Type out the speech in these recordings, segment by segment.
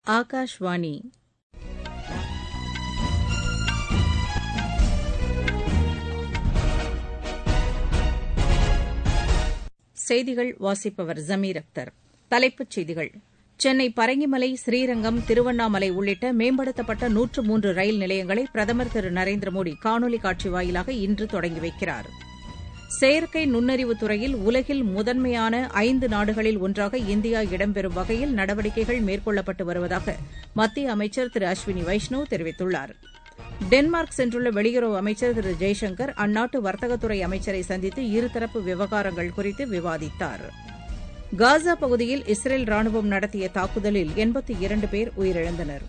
ஆகாஷ்வாணி செய்திகள் வாசிப்பவர் ஜமீர் அக்தர் தலைப்புச் செய்திகள் சென்னை பரங்கிமலை ஸ்ரீரங்கம் திருவண்ணாமலை உள்ளிட்ட மேம்படுத்தப்பட்ட நூற்று மூன்று ரயில் நிலையங்களை பிரதமர் திரு நரேந்திர மோடி காணொலி காட்சி வாயிலாக இன்று தொடங்கி வைக்கிறார் செயற்கை நுண்ணறிவு துறையில் உலகில் முதன்மையான ஐந்து நாடுகளில் ஒன்றாக இந்தியா இடம்பெறும் வகையில் நடவடிக்கைகள் மேற்கொள்ளப்பட்டு வருவதாக மத்திய அமைச்சர் திரு அஸ்வினி வைஷ்ணவ் தெரிவித்துள்ளார் டென்மார்க் சென்றுள்ள வெளியுறவு அமைச்சர் திரு ஜெய்சங்கர் அந்நாட்டு வர்த்தகத்துறை அமைச்சரை சந்தித்து இருதரப்பு விவகாரங்கள் குறித்து விவாதித்தார் காசா பகுதியில் இஸ்ரேல் ராணுவம் நடத்திய தாக்குதலில் எண்பத்தி இரண்டு பேர் உயிரிழந்தனர்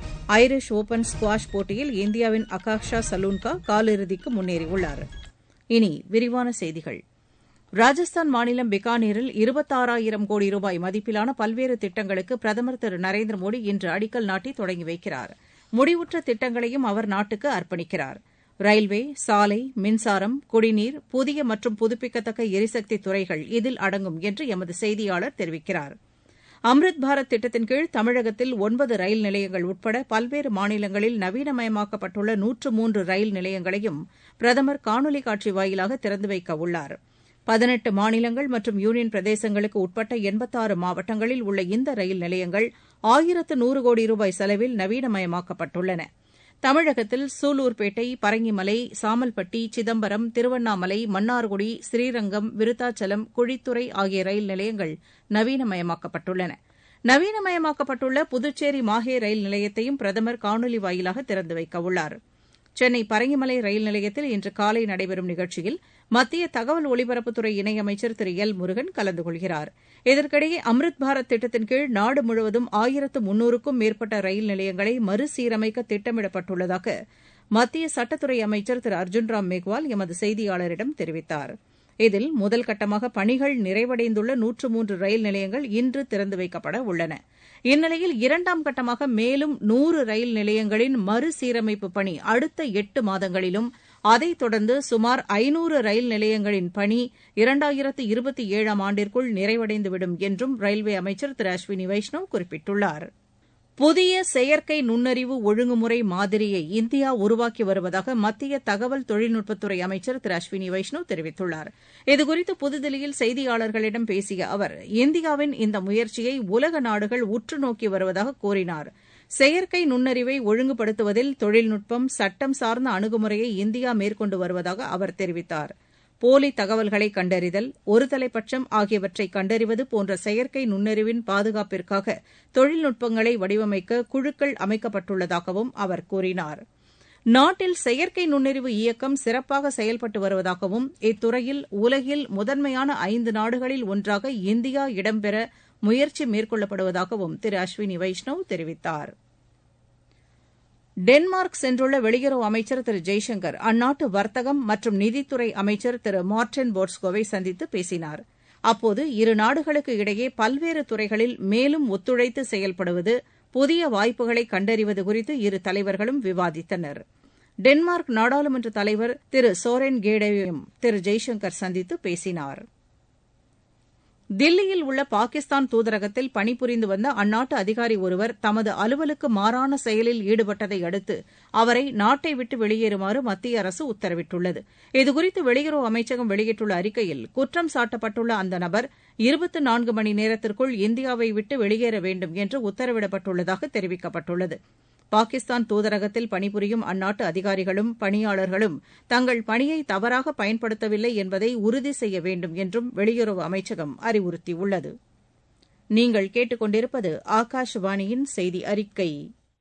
ஐரிஷ் ஒபன் ஸ்குவாஷ் போட்டியில் இந்தியாவின் அகாக்ஷா சலூன்கா காலிறுதிக்கு முன்னேறியுள்ளார் இனி விரிவான செய்திகள் ராஜஸ்தான் மாநிலம் பிகானீரில் இருபத்தாறாயிரம் கோடி ரூபாய் மதிப்பிலான பல்வேறு திட்டங்களுக்கு பிரதமர் திரு நரேந்திர மோடி இன்று அடிக்கல் நாட்டி தொடங்கி வைக்கிறார் முடிவுற்ற திட்டங்களையும் அவர் நாட்டுக்கு அர்ப்பணிக்கிறார் ரயில்வே சாலை மின்சாரம் குடிநீர் புதிய மற்றும் புதுப்பிக்கத்தக்க எரிசக்தி துறைகள் இதில் அடங்கும் என்று எமது செய்தியாளர் தெரிவிக்கிறார் அம்ரித் பாரத் திட்டத்தின் கீழ் தமிழகத்தில் ஒன்பது ரயில் நிலையங்கள் உட்பட பல்வேறு மாநிலங்களில் நவீனமயமாக்கப்பட்டுள்ள நூற்று மூன்று ரயில் நிலையங்களையும் பிரதமர் காணொலி காட்சி வாயிலாக திறந்து வைக்க உள்ளார் பதினெட்டு மாநிலங்கள் மற்றும் யூனியன் பிரதேசங்களுக்கு உட்பட்ட எண்பத்தாறு மாவட்டங்களில் உள்ள இந்த ரயில் நிலையங்கள் ஆயிரத்து நூறு கோடி ரூபாய் செலவில் நவீனமயமாக்கப்பட்டுள்ளன தமிழகத்தில் சூலூர்பேட்டை பரங்கிமலை சாமல்பட்டி சிதம்பரம் திருவண்ணாமலை மன்னார்குடி ஸ்ரீரங்கம் விருத்தாச்சலம் குழித்துறை ஆகிய ரயில் நிலையங்கள் நவீனமயமாக்கப்பட்டுள்ளன நவீனமயமாக்கப்பட்டுள்ள புதுச்சேரி மாஹே ரயில் நிலையத்தையும் பிரதமர் காணொலி வாயிலாக திறந்து வைக்க உள்ளார் சென்னை பரங்கிமலை ரயில் நிலையத்தில் இன்று காலை நடைபெறும் நிகழ்ச்சியில் மத்திய தகவல் ஒலிபரப்புத்துறை இணையமைச்சர் திரு எல் முருகன் கலந்து கொள்கிறார் இதற்கிடையே அம்ரித் பாரத் திட்டத்தின் கீழ் நாடு முழுவதும் ஆயிரத்து முன்னூறுக்கும் மேற்பட்ட ரயில் நிலையங்களை மறுசீரமைக்க திட்டமிடப்பட்டுள்ளதாக மத்திய சட்டத்துறை அமைச்சர் திரு அர்ஜுன் ராம் மேக்வால் எமது செய்தியாளரிடம் தெரிவித்தார் இதில் முதல் கட்டமாக பணிகள் நிறைவடைந்துள்ள நூற்று மூன்று ரயில் நிலையங்கள் இன்று திறந்து வைக்கப்பட உள்ளன இந்நிலையில் இரண்டாம் கட்டமாக மேலும் நூறு ரயில் நிலையங்களின் மறுசீரமைப்பு பணி அடுத்த எட்டு மாதங்களிலும் அதைத் தொடர்ந்து சுமார் ஐநூறு ரயில் நிலையங்களின் பணி இரண்டாயிரத்து இருபத்தி ஏழாம் ஆண்டிற்குள் நிறைவடைந்துவிடும் என்றும் ரயில்வே அமைச்சர் திரு அஸ்வினி வைஷ்ணவ் குறிப்பிட்டுள்ளார் புதிய செயற்கை நுண்ணறிவு ஒழுங்குமுறை மாதிரியை இந்தியா உருவாக்கி வருவதாக மத்திய தகவல் தொழில்நுட்பத்துறை அமைச்சர் திரு அஸ்வினி வைஷ்ணவ் தெரிவித்துள்ளார் இதுகுறித்து புதுதில்லியில் செய்தியாளர்களிடம் பேசிய அவர் இந்தியாவின் இந்த முயற்சியை உலக நாடுகள் உற்று நோக்கி வருவதாக கூறினார் செயற்கை நுண்ணறிவை ஒழுங்குபடுத்துவதில் தொழில்நுட்பம் சட்டம் சார்ந்த அணுகுமுறையை இந்தியா மேற்கொண்டு வருவதாக அவர் தெரிவித்தார் போலி தகவல்களை கண்டறிதல் ஒருதலைப்பட்சம் ஆகியவற்றை கண்டறிவது போன்ற செயற்கை நுண்ணறிவின் பாதுகாப்பிற்காக தொழில்நுட்பங்களை வடிவமைக்க குழுக்கள் அமைக்கப்பட்டுள்ளதாகவும் அவர் கூறினார் நாட்டில் செயற்கை நுண்ணறிவு இயக்கம் சிறப்பாக செயல்பட்டு வருவதாகவும் இத்துறையில் உலகில் முதன்மையான ஐந்து நாடுகளில் ஒன்றாக இந்தியா இடம்பெற முயற்சி மேற்கொள்ளப்படுவதாகவும் திரு அஸ்வினி வைஷ்ணவ் தெரிவித்தாா் டென்மார்க் சென்றுள்ள வெளியுறவு அமைச்சர் திரு ஜெய்சங்கர் அந்நாட்டு வர்த்தகம் மற்றும் நிதித்துறை அமைச்சர் திரு மார்டின் போர்ட்ஸ்கோவை சந்தித்து பேசினார் அப்போது இரு நாடுகளுக்கு இடையே பல்வேறு துறைகளில் மேலும் ஒத்துழைத்து செயல்படுவது புதிய வாய்ப்புகளை கண்டறிவது குறித்து இரு தலைவர்களும் விவாதித்தனர் டென்மார்க் நாடாளுமன்ற தலைவர் திரு சோரென் கேடேவையும் திரு ஜெய்சங்கர் சந்தித்து பேசினாா் தில்லியில் உள்ள பாகிஸ்தான் தூதரகத்தில் பணிபுரிந்து வந்த அந்நாட்டு அதிகாரி ஒருவர் தமது அலுவலுக்கு மாறான செயலில் ஈடுபட்டதை அடுத்து அவரை நாட்டை விட்டு வெளியேறுமாறு மத்திய அரசு உத்தரவிட்டுள்ளது இதுகுறித்து வெளியுறவு அமைச்சகம் வெளியிட்டுள்ள அறிக்கையில் குற்றம் சாட்டப்பட்டுள்ள அந்த நபர் இருபத்து நான்கு மணி நேரத்திற்குள் இந்தியாவை விட்டு வெளியேற வேண்டும் என்று உத்தரவிடப்பட்டுள்ளதாக தெரிவிக்கப்பட்டுள்ளது பாகிஸ்தான் தூதரகத்தில் பணிபுரியும் அந்நாட்டு அதிகாரிகளும் பணியாளர்களும் தங்கள் பணியை தவறாக பயன்படுத்தவில்லை என்பதை உறுதி செய்ய வேண்டும் என்றும் வெளியுறவு அமைச்சகம் அறிவுறுத்தியுள்ளது நீங்கள் கேட்டுக்கொண்டிருப்பது ஆகாஷவாணியின் செய்தி அறிக்கை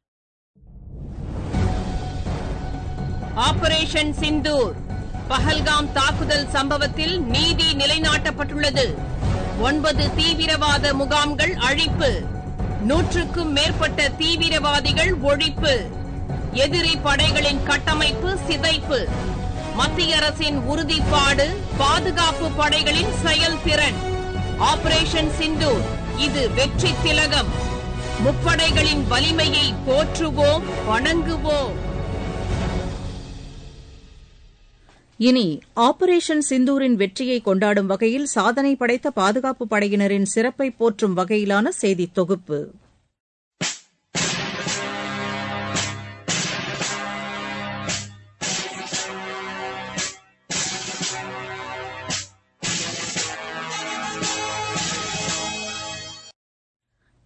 ஆபரேஷன் சிந்தூர் பஹல்காம் தாக்குதல் சம்பவத்தில் நீதி நிலைநாட்டப்பட்டுள்ளது ஒன்பது தீவிரவாத முகாம்கள் அழிப்பு நூற்றுக்கும் மேற்பட்ட தீவிரவாதிகள் ஒழிப்பு எதிரி படைகளின் கட்டமைப்பு சிதைப்பு மத்திய அரசின் உறுதிப்பாடு பாதுகாப்பு படைகளின் செயல்திறன் ஆபரேஷன் சிந்தூர் இது வெற்றி திலகம் முப்படைகளின் வலிமையை போற்றுவோம் வணங்குவோம் இனி ஆபரேஷன் சிந்தூரின் வெற்றியை கொண்டாடும் வகையில் சாதனை படைத்த பாதுகாப்பு படையினரின் சிறப்பை போற்றும் வகையிலான செய்தித் தொகுப்பு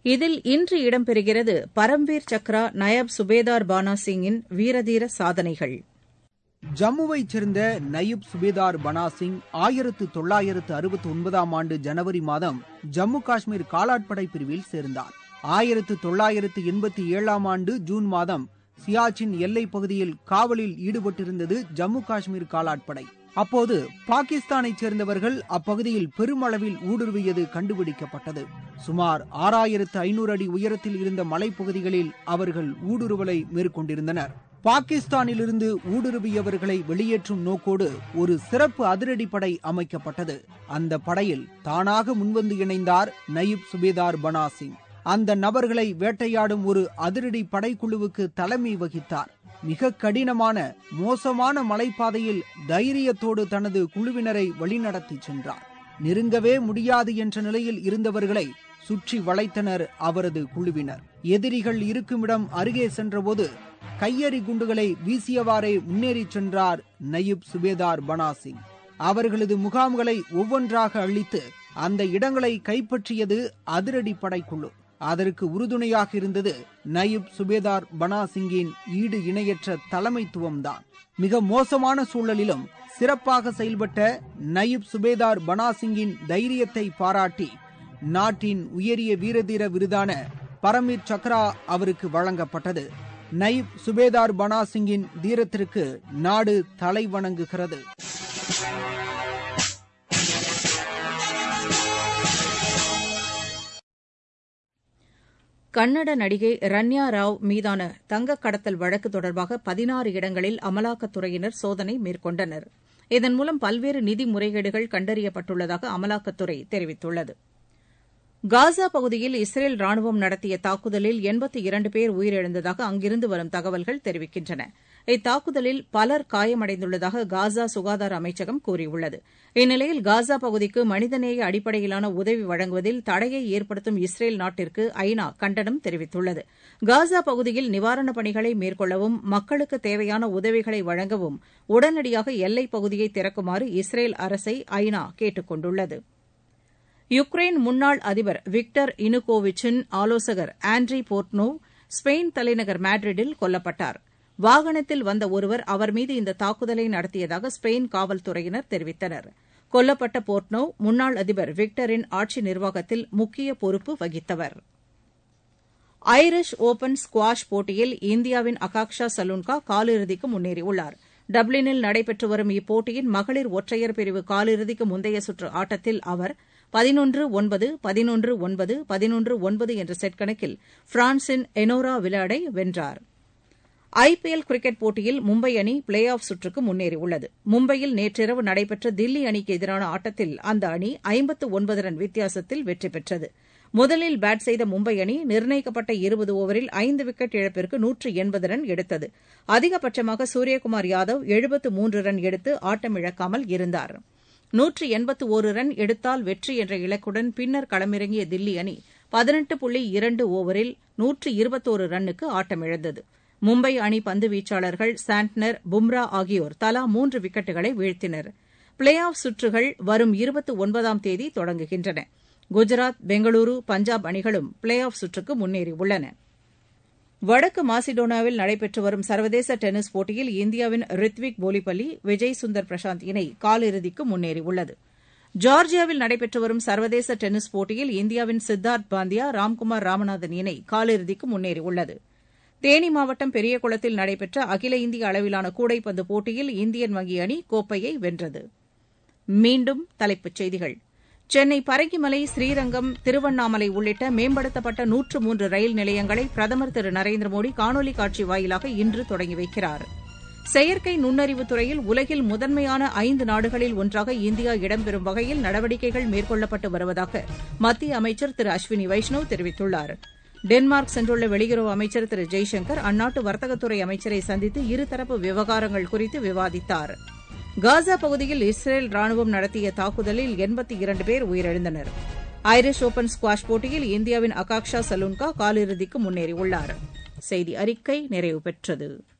இதில் இன்று இடம்பெறுகிறது பரம்வீர் சக்ரா நயப் சுபேதார் பானா சிங்கின் வீரதீர சாதனைகள் ஜம்முவைச் சேர்ந்த நயிப் சுபேதார் பனா சிங் ஆயிரத்து தொள்ளாயிரத்து அறுபத்தி ஒன்பதாம் ஆண்டு ஜனவரி மாதம் ஜம்மு காஷ்மீர் காலாட்படை பிரிவில் சேர்ந்தார் ஆயிரத்து தொள்ளாயிரத்து எண்பத்தி ஏழாம் ஆண்டு ஜூன் மாதம் சியாச்சின் எல்லைப் பகுதியில் காவலில் ஈடுபட்டிருந்தது ஜம்மு காஷ்மீர் காலாட்படை அப்போது பாகிஸ்தானைச் சேர்ந்தவர்கள் அப்பகுதியில் பெருமளவில் ஊடுருவியது கண்டுபிடிக்கப்பட்டது சுமார் ஆறாயிரத்து ஐநூறு அடி உயரத்தில் இருந்த மலைப்பகுதிகளில் அவர்கள் ஊடுருவலை மேற்கொண்டிருந்தனர் பாகிஸ்தானிலிருந்து ஊடுருவியவர்களை வெளியேற்றும் நோக்கோடு ஒரு சிறப்பு அதிரடிப்படை அமைக்கப்பட்டது அந்த படையில் தானாக முன்வந்து இணைந்தார் நயிப் சுபேதார் பனா சிங் அந்த நபர்களை வேட்டையாடும் ஒரு அதிரடி படைக்குழுவுக்கு தலைமை வகித்தார் மிக கடினமான மோசமான மலைப்பாதையில் தைரியத்தோடு தனது குழுவினரை வழிநடத்தி சென்றார் நெருங்கவே முடியாது என்ற நிலையில் இருந்தவர்களை சுற்றி வளைத்தனர் அவரது குழுவினர் எதிரிகள் இருக்குமிடம் அருகே சென்றபோது கையெறி குண்டுகளை வீசியவாறே முன்னேறிச் சென்றார் நயிப் சுபேதார் பனா சிங் அவர்களது முகாம்களை ஒவ்வொன்றாக அழித்து அந்த இடங்களை கைப்பற்றியது அதிரடி படைக்குழு அதற்கு உறுதுணையாக இருந்தது நயிப் சுபேதார் பனா சிங்கின் ஈடு இணையற்ற தலைமைத்துவம்தான் மிக மோசமான சூழலிலும் சிறப்பாக செயல்பட்ட நயிப் சுபேதார் பனா சிங்கின் தைரியத்தை பாராட்டி நாட்டின் உயரிய வீரதீர விருதான பரமீர் சக்ரா அவருக்கு வழங்கப்பட்டது நயிப் சுபேதார் பனா சிங்கின் தீரத்திற்கு நாடு தலை வணங்குகிறது கன்னட நடிகை ரன்யா ராவ் மீதான தங்கக் கடத்தல் வழக்கு தொடர்பாக பதினாறு இடங்களில் அமலாக்கத்துறையினர் சோதனை மேற்கொண்டனர் இதன் மூலம் பல்வேறு நிதி முறைகேடுகள் கண்டறியப்பட்டுள்ளதாக அமலாக்கத்துறை தெரிவித்துள்ளது காசா பகுதியில் இஸ்ரேல் ராணுவம் நடத்திய தாக்குதலில் எண்பத்தி இரண்டு பேர் உயிரிழந்ததாக அங்கிருந்து வரும் தகவல்கள் தெரிவிக்கின்றன இத்தாக்குதலில் பலர் காயமடைந்துள்ளதாக காசா சுகாதார அமைச்சகம் கூறியுள்ளது இந்நிலையில் காசா பகுதிக்கு மனிதநேய அடிப்படையிலான உதவி வழங்குவதில் தடையை ஏற்படுத்தும் இஸ்ரேல் நாட்டிற்கு ஐநா கண்டனம் தெரிவித்துள்ளது காசா பகுதியில் நிவாரணப் பணிகளை மேற்கொள்ளவும் மக்களுக்கு தேவையான உதவிகளை வழங்கவும் உடனடியாக எல்லைப் பகுதியை திறக்குமாறு இஸ்ரேல் அரசை ஐநா கேட்டுக் கொண்டுள்ளது யுக்ரைன் முன்னாள் அதிபர் விக்டர் இனுகோவிச்சின் ஆலோசகர் ஆண்ட்ரி போர்ட்னோவ் ஸ்பெயின் தலைநகர் மேட்ரிடில் கொல்லப்பட்டார் வாகனத்தில் வந்த ஒருவர் அவர் மீது இந்த தாக்குதலை நடத்தியதாக ஸ்பெயின் காவல்துறையினர் தெரிவித்தனர் கொல்லப்பட்ட போர்ட்னோவ் முன்னாள் அதிபர் விக்டரின் ஆட்சி நிர்வாகத்தில் முக்கிய பொறுப்பு வகித்தவர் ஐரிஷ் ஒபன் ஸ்குவாஷ் போட்டியில் இந்தியாவின் அகாக்ஷா சலுன்கா காலிறுதிக்கு முன்னேறியுள்ளார் டப்ளினில் நடைபெற்று வரும் இப்போட்டியின் மகளிர் ஒற்றையர் பிரிவு காலிறுதிக்கு முந்தைய சுற்று ஆட்டத்தில் அவர் பதினொன்று ஒன்பது பதினொன்று ஒன்பது பதினொன்று ஒன்பது என்ற செட் கணக்கில் பிரான்சின் எனோரா விலாடை வென்றார் ஐபிஎல் கிரிக்கெட் போட்டியில் மும்பை அணி பிளே ஆஃப் சுற்றுக்கு முன்னேறியுள்ளது மும்பையில் நேற்றிரவு நடைபெற்ற தில்லி அணிக்கு எதிரான ஆட்டத்தில் அந்த அணி ஐம்பத்து ஒன்பது ரன் வித்தியாசத்தில் வெற்றி பெற்றது முதலில் பேட் செய்த மும்பை அணி நிர்ணயிக்கப்பட்ட இருபது ஓவரில் ஐந்து விக்கெட் இழப்பிற்கு நூற்று எண்பது ரன் எடுத்தது அதிகபட்சமாக சூரியகுமார் யாதவ் எழுபத்து மூன்று ரன் எடுத்து ஆட்டமிழக்காமல் இருந்தார் நூற்று எண்பத்து ஒரு ரன் எடுத்தால் வெற்றி என்ற இலக்குடன் பின்னர் களமிறங்கிய தில்லி அணி பதினெட்டு புள்ளி இரண்டு ஓவரில் நூற்று இருபத்தோரு ரன்னுக்கு ஆட்டமிழந்தது மும்பை அணி பந்து வீச்சாளர்கள் சாண்ட்னர் பும்ரா ஆகியோர் தலா மூன்று விக்கெட்டுகளை வீழ்த்தினர் பிளே ஆஃப் சுற்றுகள் வரும் இருபத்தி ஒன்பதாம் தேதி தொடங்குகின்றன குஜராத் பெங்களூரு பஞ்சாப் அணிகளும் பிளே ஆஃப் சுற்றுக்கு முன்னேறியுள்ளன வடக்கு மாசிடோனாவில் நடைபெற்று வரும் சர்வதேச டென்னிஸ் போட்டியில் இந்தியாவின் ரித்விக் போலிபள்ளி விஜய் சுந்தர் பிரசாந்த் இணை காலிறுதிக்கு முன்னேறியுள்ளது ஜார்ஜியாவில் நடைபெற்று வரும் சர்வதேச டென்னிஸ் போட்டியில் இந்தியாவின் சித்தார்த் பாந்தியா ராம்குமார் ராமநாதன் இணை காலிறுதிக்கு முன்னேறியுள்ளது தேனி மாவட்டம் பெரியகுளத்தில் நடைபெற்ற அகில இந்திய அளவிலான கூடைப்பந்து போட்டியில் இந்தியன் வங்கி அணி கோப்பையை வென்றது மீண்டும் தலைப்புச் செய்திகள் சென்னை பரங்கிமலை ஸ்ரீரங்கம் திருவண்ணாமலை உள்ளிட்ட மேம்படுத்தப்பட்ட நூற்று மூன்று ரயில் நிலையங்களை பிரதமர் திரு நரேந்திர மோடி காணொலி காட்சி வாயிலாக இன்று தொடங்கி வைக்கிறார் செயற்கை நுண்ணறிவு துறையில் உலகில் முதன்மையான ஐந்து நாடுகளில் ஒன்றாக இந்தியா இடம்பெறும் வகையில் நடவடிக்கைகள் மேற்கொள்ளப்பட்டு வருவதாக மத்திய அமைச்சர் திரு அஸ்வினி வைஷ்ணவ் தெரிவித்துள்ளார் டென்மார்க் சென்றுள்ள வெளியுறவு அமைச்சர் திரு ஜெய்சங்கர் அந்நாட்டு வர்த்தகத்துறை அமைச்சரை சந்தித்து இருதரப்பு விவகாரங்கள் குறித்து விவாதித்தார் காசா பகுதியில் இஸ்ரேல் ராணுவம் நடத்திய தாக்குதலில் எண்பத்தி இரண்டு பேர் உயிரிழந்தனர் ஐரிஷ் ஓபன் ஸ்குவாஷ் போட்டியில் இந்தியாவின் அகாக்ஷா சலுன்கா காலிறுதிக்கு முன்னேறியுள்ளார் செய்தி அறிக்கை நிறைவு பெற்றது